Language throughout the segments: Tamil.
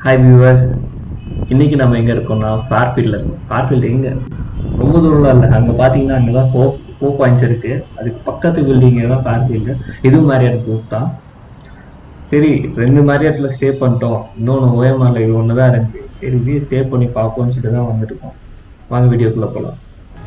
ஹாய் வியூவர்ஸ் இன்னைக்கு நம்ம எங்கே இருக்கோம்னா ஃபேர்ஃபீல்டில் இருக்கோம் ஃபேர்ஃபீல்டு எங்கே ரொம்ப தூரம்லாம் இல்லை அங்கே பார்த்தீங்கன்னா அங்கே தான் ஃபோர் ஃபோர் பாயிண்ட்ஸ் இருக்குது அதுக்கு பக்கத்து பில்டிங் தான் ஃபேர்ஃபீல்டு இதுவும் மேரியாட் குரூப் தான் சரி ரெண்டு மேரியாட்டில் ஸ்டே பண்ணிட்டோம் இன்னொன்று ஓஎம்ஆரில் இது ஒன்று தான் இருந்துச்சு சரி இதையும் ஸ்டே பண்ணி பார்ப்போம்னு சொல்லிட்டு தான் வந்துருக்கோம் வாங்க வீடியோக்குள்ளே போகலாம்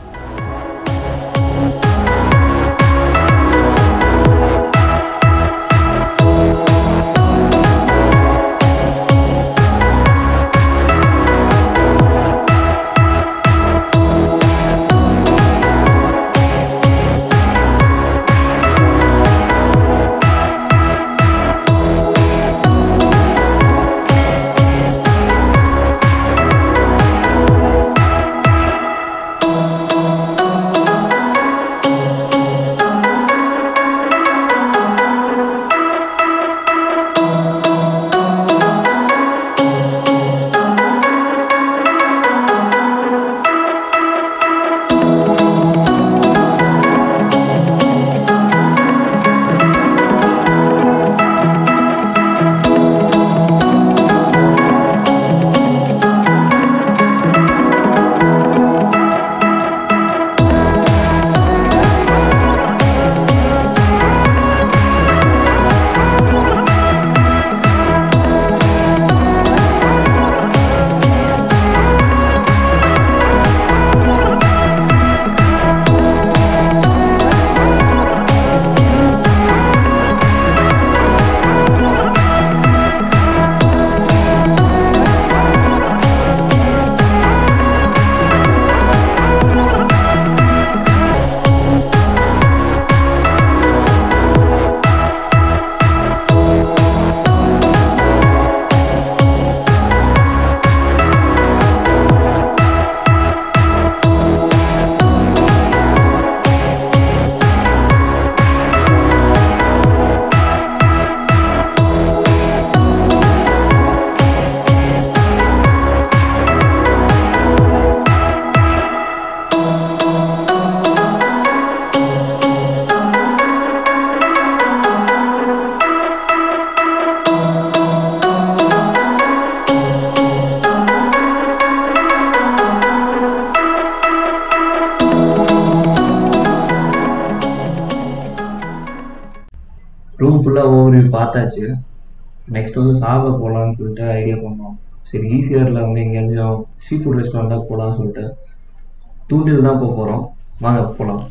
ரூம் ஃபுல்லாக ஓவர் பார்த்தாச்சு நெக்ஸ்ட் வந்து சாப்பிட போகலான்னு சொல்லிட்டு ஐடியா பண்ணோம் சரி ஈஸியரில் வந்து எங்கேயாச்சும் சீ ஃபுட் ரெஸ்டாரண்ட்டாக போகலான்னு சொல்லிட்டு தூண்டில் தான் போக போகிறோம் வாங்க போகலாம்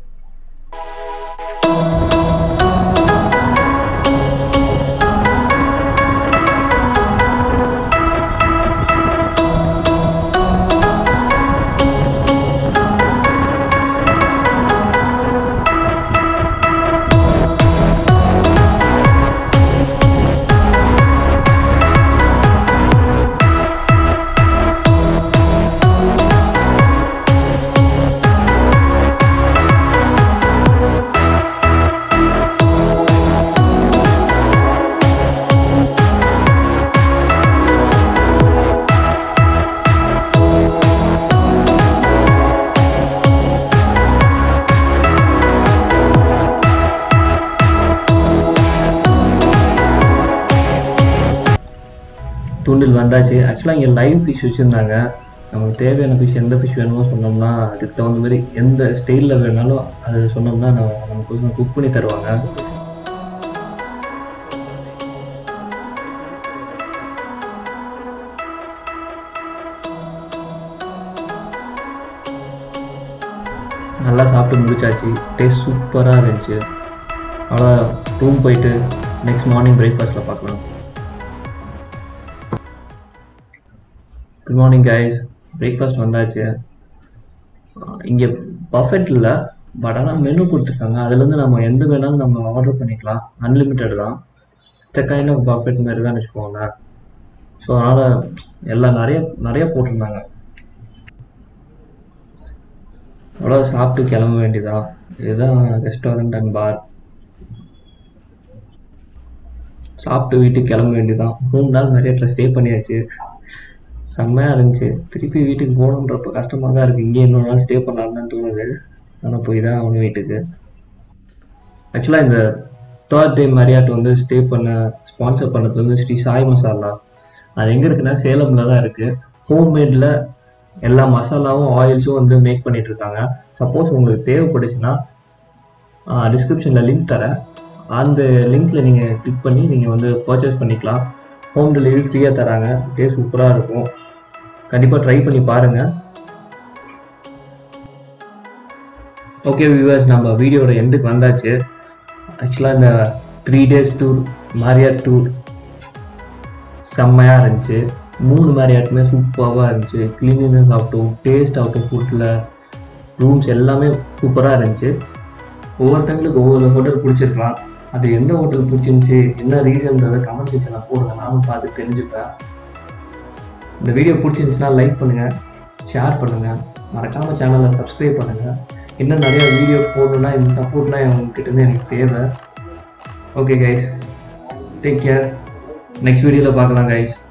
தூண்டில் வந்தாச்சு ஆக்சுவலாக இங்கே லைவ் ஃபிஷ் வச்சுருந்தாங்க நமக்கு தேவையான ஃபிஷ் எந்த ஃபிஷ் வேணுமோ சொன்னோம்னா அதுக்கு தகுந்த மாதிரி எந்த ஸ்டைலில் வேணாலும் அது சொன்னோம்னா நம்ம நமக்கு குக் பண்ணி தருவாங்க நல்லா சாப்பிட்டு முடிச்சாச்சு டேஸ்ட் சூப்பராக இருந்துச்சு அவ்வளோ ரூம் போயிட்டு நெக்ஸ்ட் மார்னிங் பிரேக்ஃபாஸ்ட்டில் பார்க்கலாம் குட் மார்னிங் கைஸ் பிரேக்ஃபாஸ்ட் வந்தாச்சு இங்கே பர்ஃபெக்ட் இல்லை பட் ஆனால் மெனு கொடுத்துருக்காங்க அதுலேருந்து நம்ம எந்த வேணாலும் நம்ம ஆர்டர் பண்ணிக்கலாம் அன்லிமிட்டெட் தான் இந்த கைண்ட் ஆஃப் பர்ஃபெக்ட் மாதிரி தான் வச்சுக்கோங்களேன் ஸோ அதனால் எல்லாம் நிறைய நிறைய போட்டிருந்தாங்க அவ்வளோ சாப்பிட்டு கிளம்ப வேண்டியதா இதுதான் ரெஸ்டாரண்ட் அண்ட் பார் சாப்பிட்டு வீட்டுக்கு கிளம்ப வேண்டியதான் மூணு நாள் நிறைய இடத்துல ஸ்டே பண்ணியாச்சு செம்மையாக இருந்துச்சு திருப்பி வீட்டுக்கு போகணுன்றப்ப கஷ்டமாக தான் இருக்குது இங்கே இன்னொரு நாள் ஸ்டே பண்ணலான்னு தான் தோணுது ஆனால் போய் தான் அவனு வீட்டுக்கு ஆக்சுவலாக இந்த தேர்ட் டே மரியாட் வந்து ஸ்டே பண்ண ஸ்பான்சர் பண்ணது வந்து ஸ்ரீ சாய் மசாலா அது எங்கே இருக்குன்னா சேலமில் தான் இருக்குது ஹோம்மேடில் எல்லா மசாலாவும் ஆயில்ஸும் வந்து மேக் பண்ணிட்டு இருக்காங்க சப்போஸ் உங்களுக்கு தேவைப்பட்டுச்சுன்னா டிஸ்கிரிப்ஷனில் லிங்க் தரேன் அந்த லிங்க்கில் நீங்கள் கிளிக் பண்ணி நீங்கள் வந்து பர்ச்சேஸ் பண்ணிக்கலாம் ஹோம் டெலிவரி ஃப்ரீயாக தராங்க டேஸ்ட் சூப்பராக இருக்கும் கண்டிப்பாக ட்ரை பண்ணி பாருங்கள் ஓகே வியூவர்ஸ் நம்ம வீடியோட எண்டுக்கு வந்தாச்சு ஆக்சுவலாக இந்த three days tour Marriott tour செம்மையாக இருந்துச்சு மூணு மாரியாட்டுமே சூப்பராக இருந்துச்சு க்ளீனினஸ் ஆகட்டும் டேஸ்ட் ஆகட்டும் ஃபுட்டில் ரூம்ஸ் எல்லாமே சூப்பராக இருந்துச்சு ஒவ்வொருத்தங்களுக்கு ஒவ்வொரு ஹோட்டல் பிடிச்சிருக்கலாம் அது எந்த ஹோட்டல் பிடிச்சிருந்துச்சி என்ன ரீசன்றதை கமெண்ட் செக்ஷனில் போடுங்க நானும் பார்த்து தெரிஞ்சுப்பேன் இந்த வீடியோ பிடிச்சிருந்துச்சுன்னா லைக் பண்ணுங்கள் ஷேர் பண்ணுங்கள் மறக்காமல் சேனலை சப்ஸ்கிரைப் பண்ணுங்கள் இன்னும் நிறைய வீடியோ போடணுன்னா இந்த சப்போர்ட்லாம் உங்ககிட்ட எனக்கு தேவை okay guys take care next வீடியோவில் பார்க்கலாம் கைஸ்